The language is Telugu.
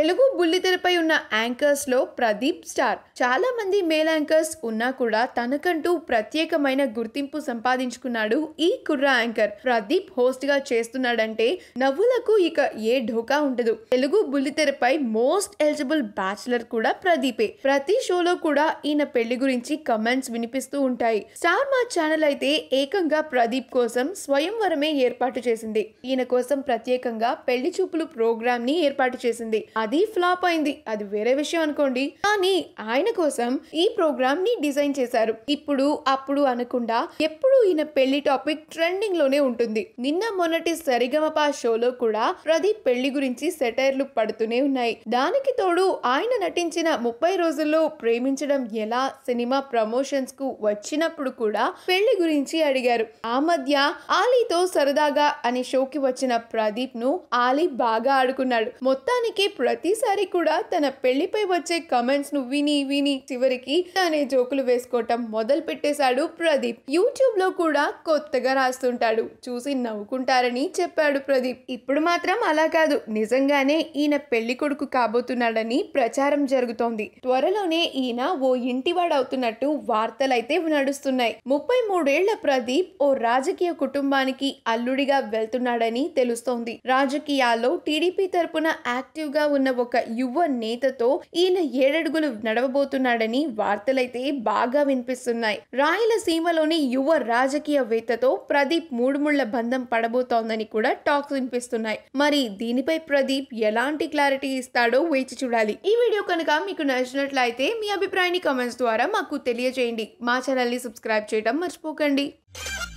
తెలుగు బుల్లితెరపై ఉన్న యాంకర్స్ లో ప్రదీప్ స్టార్ చాలా మంది మేల్ యాంకర్స్ ఉన్నా కూడా తనకంటూ ప్రత్యేకమైన గుర్తింపు సంపాదించుకున్నాడు ఈ కుర్ర యాంకర్ ప్రదీప్ హోస్ట్ గా చేస్తున్నాడంటే నవ్వులకు ఇక ఏ ఢోకా ఉండదు తెలుగు బుల్లితెరపై మోస్ట్ ఎలిజిబుల్ బ్యాచులర్ కూడా ప్రదీపే ప్రతి షోలో కూడా ఈయన పెళ్లి గురించి కమెంట్స్ వినిపిస్తూ ఉంటాయి స్టార్ మా ఛానల్ అయితే ఏకంగా ప్రదీప్ కోసం స్వయంవరమే ఏర్పాటు చేసింది ఈయన కోసం ప్రత్యేకంగా పెళ్లి చూపులు ప్రోగ్రామ్ ని ఏర్పాటు చేసింది అది ఫ్లాప్ అయింది అది వేరే విషయం అనుకోండి కానీ ఆయన కోసం ఈ ప్రోగ్రామ్ ని డిజైన్ చేశారు ఇప్పుడు అప్పుడు అనకుండా ఎప్పుడు ఈయన పెళ్లి టాపిక్ ట్రెండింగ్ లోనే ఉంటుంది నిన్న మొన్నటి సరిగమప షోలో కూడా ప్రదీప్ పెళ్లి గురించి సెటైర్లు పడుతూనే ఉన్నాయి దానికి తోడు ఆయన నటించిన ముప్పై రోజుల్లో ప్రేమించడం ఎలా సినిమా ప్రమోషన్స్ కు వచ్చినప్పుడు కూడా పెళ్లి గురించి అడిగారు ఆ మధ్య ఆలీతో సరదాగా అనే షోకి వచ్చిన ప్రదీప్ ను ఆలీ బాగా ఆడుకున్నాడు మొత్తానికి ప్రతిసారి కూడా తన పెళ్లిపై వచ్చే కమెంట్స్ ను విని విని చివరికి తానే జోకులు వేసుకోవటం మొదలు పెట్టేశాడు ప్రదీప్ యూట్యూబ్ లో కూడా కొత్తగా రాస్తుంటాడు చూసి నవ్వుకుంటారని చెప్పాడు ప్రదీప్ ఇప్పుడు మాత్రం అలా కాదు నిజంగానే ఈయన పెళ్లి కొడుకు కాబోతున్నాడని ప్రచారం జరుగుతోంది త్వరలోనే ఈయన ఓ ఇంటివాడవుతున్నట్టు వార్తలైతే నడుస్తున్నాయి ముప్పై మూడేళ్ల ప్రదీప్ ఓ రాజకీయ కుటుంబానికి అల్లుడిగా వెళ్తున్నాడని తెలుస్తోంది రాజకీయాల్లో టీడీపీ తరపున యాక్టివ్ గా ఉన్న ఒక యువ నేతతో ఈయన ఏడడుగులు నడవబోతున్నాడని వార్తలైతే బాగా వినిపిస్తున్నాయి రాయలసీమలోని యువ రాజకీయవేత్తతో ప్రదీప్ మూడుముళ్ల బంధం పడబోతోందని కూడా టాక్స్ వినిపిస్తున్నాయి మరి దీనిపై ప్రదీప్ ఎలాంటి క్లారిటీ ఇస్తాడో వేచి చూడాలి ఈ వీడియో కనుక మీకు నచ్చినట్లయితే మీ అభిప్రాయాన్ని కామెంట్స్ ద్వారా మాకు తెలియజేయండి మా ఛానల్ని సబ్స్క్రైబ్ చేయడం మర్చిపోకండి